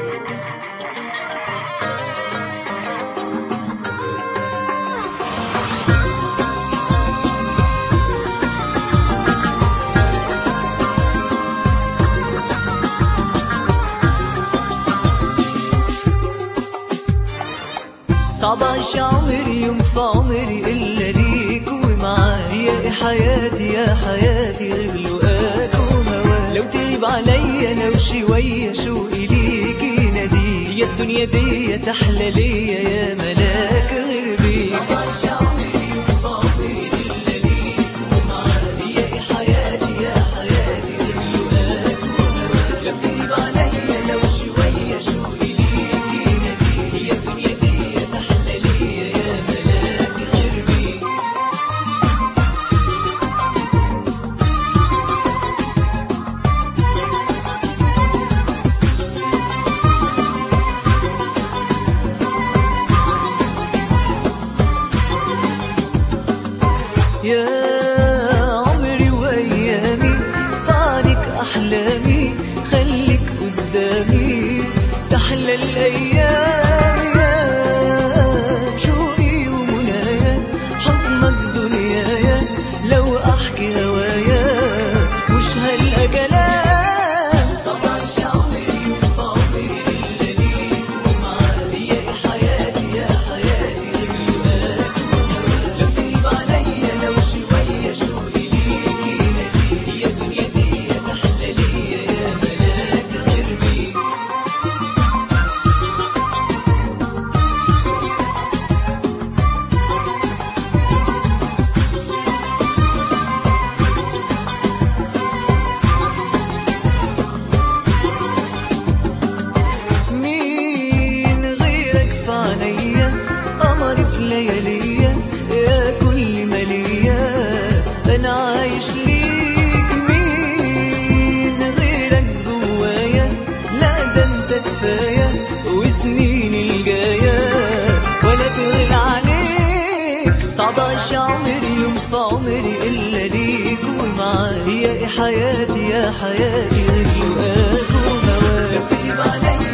صعباش عمري يوم في عمري إلا ليك ومعايا يا حياتي يا حياتي غير لقاك وهواك لو تغيب عليا لو شوية شوقي ليك يناديك يا الدنيا دي تحلى ليا يا ملاك غير بيك صعباش عمري يوم في عمري إلا ليك ومعايا يا حياتي يا حياتي غير لقاك وهواك لو تغيب عليا لو شوية شوقي ليك يناديك يا الدنيا دي تحلى ليا يا ملاك غير بيك يا عمري وايامي فعنك احلامي خليك قدامي تحلى الايام يا شوقي ومنايا حضنك دنيايا لو احكي هوايا مش هلقى كلام صباش عمري وفي عمري الا ليك ومعايا يا حياتي يا حياتي غير لقاك لو تغيب عليا لو شوية شوقي ليك يناديك يا دنيا دي تحلى ليا يا ملاك غير بيك مين غيرك في عينيا قمري في لياليا يا كل ما ليا انا عايش ليك مين غيرك جوايا لا ده انت كفايه وسنين الجايه ولا تغلى عليك صعباش عمري يوم في عمري الا ليك ومعايا يا حياتي يا حياتي غير لقاك وهواك لو تغيب عليا